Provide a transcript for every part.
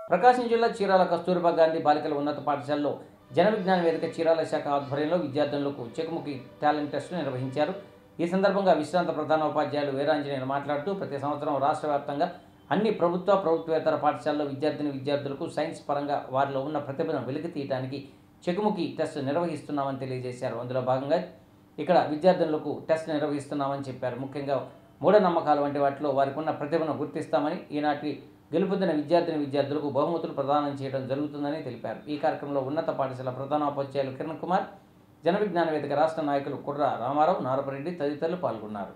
ప్రకాశం జిల్లా చీరాల కస్తూరిబా గాంధీ బాలికల ఉన్నత పాఠశాలలో జన విజ్ఞాన వేదిక చీరాల శాఖ ఆధ్వర్యంలో విద్యార్థులకు చెకుముకి టాలెంట్ టెస్టులు నిర్వహించారు ఈ సందర్భంగా విశ్రాంత ప్రధానోపాధ్యాయులు వీరాంజనేయులు మాట్లాడుతూ ప్రతి సంవత్సరం రాష్ట్ర వ్యాప్తంగా అన్ని ప్రభుత్వ ప్రభుత్వేతర పాఠశాలలో విద్యార్థిని విద్యార్థులకు సైన్స్ పరంగా వారిలో ఉన్న ప్రతిభను వెలికి తీయడానికి చెకుముకి టెస్ట్ నిర్వహిస్తున్నామని తెలియజేశారు అందులో భాగంగా ఇక్కడ విద్యార్థులకు టెస్ట్ నిర్వహిస్తున్నామని చెప్పారు ముఖ్యంగా మూఢనమ్మకాలు వంటి వాటిలో వారికి ఉన్న ప్రతిభను గుర్తిస్తామని ఈనాటి గెలుపొందిన విద్యార్థిని విద్యార్థులకు బహుమతులు ప్రదానం చేయడం జరుగుతుందని తెలిపారు ఈ కార్యక్రమంలో ఉన్నత పాఠశాల ప్రధానోపాధ్యాయులు కిరణ్ కుమార్ జన విజ్ఞాన వేదిక రాష్ట్ర నాయకులు కుర్ర రామారావు నారపరెడ్డి తదితరులు పాల్గొన్నారు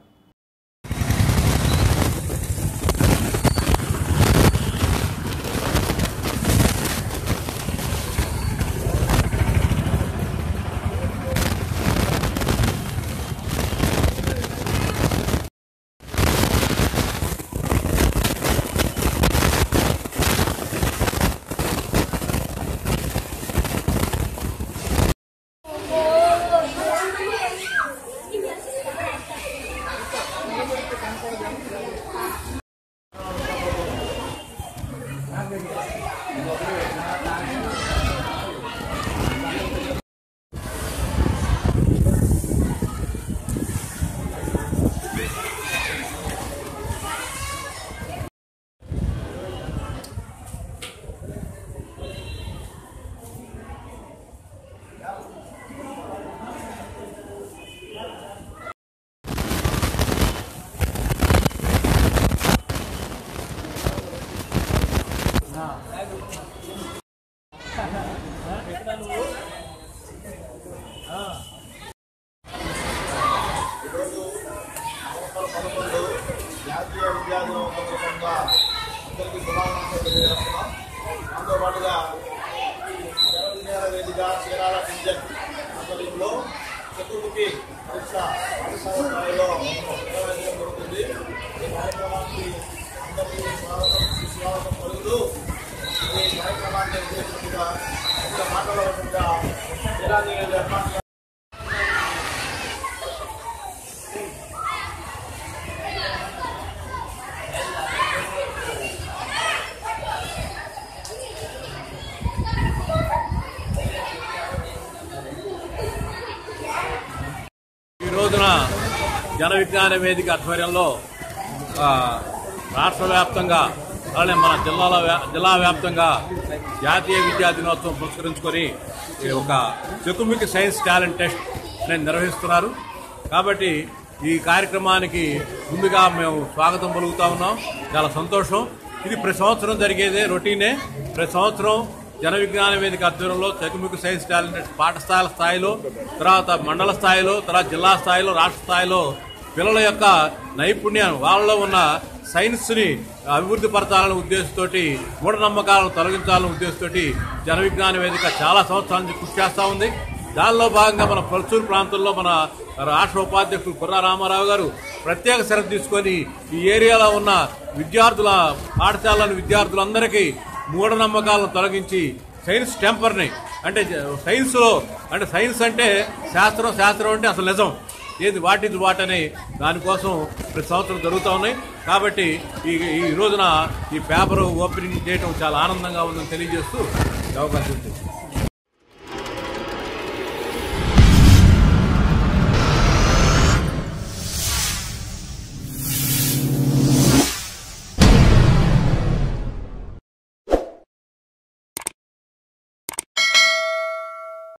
పదకొండు జాతీయ విద్యా దినం సందర్భంగా అందరికీ శుభాకాంక్షలు తెలియజేస్తున్నాం దాంతో పాటుగా జన విజ్ఞాన వేదిక చీరాల డివిజన్ ఆధ్వర్యంలో చతుర్థికి పరీక్ష పాఠశాల స్థాయిలో నిర్వహించడం జరుగుతుంది ఈ కార్యక్రమానికి అందరికీ స్వాగతం సుస్వాగతం పలుకుతూ ఈ కార్యక్రమాన్ని ఉద్దేశించగా ఇక్కడ మాట్లాడవలసిందిగా చీరాల ఏర్పాటు ఈ రోజున జన విజ్ఞాన వేదిక ఆధ్వర్యంలో ఆ, రాష్ట్ర వ్యాప్తంగా అలానే మన జిల్లాల వ్యా- జిల్లా వ్యాప్తంగా జాతీయ విద్యా దినోత్సవం పురస్కరించుకొని ఈ ఒక చతుర్ముఖి సైన్స్ టాలెంట్ టెస్ట్ నేను నిర్వహిస్తున్నారు కాబట్టి ఈ కార్యక్రమానికి ముందుగా మేము స్వాగతం పలుకుతా ఉన్నాం చాలా సంతోషం ఇది ప్రతి సంవత్సరం జరిగేదే రొటీనే ప్రతి సంవత్సరం జన విజ్ఞాన వేదిక ఆధ్వర్యంలో చతుర్ముఖి సైన్స్ టాలెంట్ పాఠశాల స్థాయిలో తర్వాత మండల స్థాయిలో తర్వాత జిల్లా స్థాయిలో రాష్ట్ర స్థాయిలో పిల్లల యొక్క నైపుణ్యాన్ని వాళ్ళలో ఉన్న సైన్స్ని అభివృద్ధి పరచాలనే ఉద్దేశంతోటి మూఢనమ్మకాలను తొలగించాలనే ఉద్దేశంతోటి జన విజ్ఞాన వేదిక చాలా సంవత్సరాల నుంచి కృషి చేస్తూ ఉంది దానిలో భాగంగా మన పల్సూరు ప్రాంతంలో మన రాష్ట్ర ఉపాధ్యక్షుడు కుర్రా రామారావు గారు ప్రత్యేక శ్రద్ధ తీసుకొని ఈ ఏరియాలో ఉన్న విద్యార్థుల పాఠశాలలోని విద్యార్థులందరికీ మూఢనమ్మకాలను తొలగించి సైన్స్ టెంపర్ని అంటే సైన్స్లో అంటే సైన్స్ అంటే శాస్త్రం శాస్త్రం అంటే అసలు నిజం ఏది వాట్ ఇస్ వాట్ అని దానికోసం ప్రతి సంవత్సరం జరుగుతూ ఉన్నాయి కాబట్టి ఈ ఈ రోజున ఈ పేపర్ ఓపెనింగ్ చేయడం చాలా ఆనందంగా ఉందని తెలియజేస్తూ ఈ అవకాశం ఇచ్చింది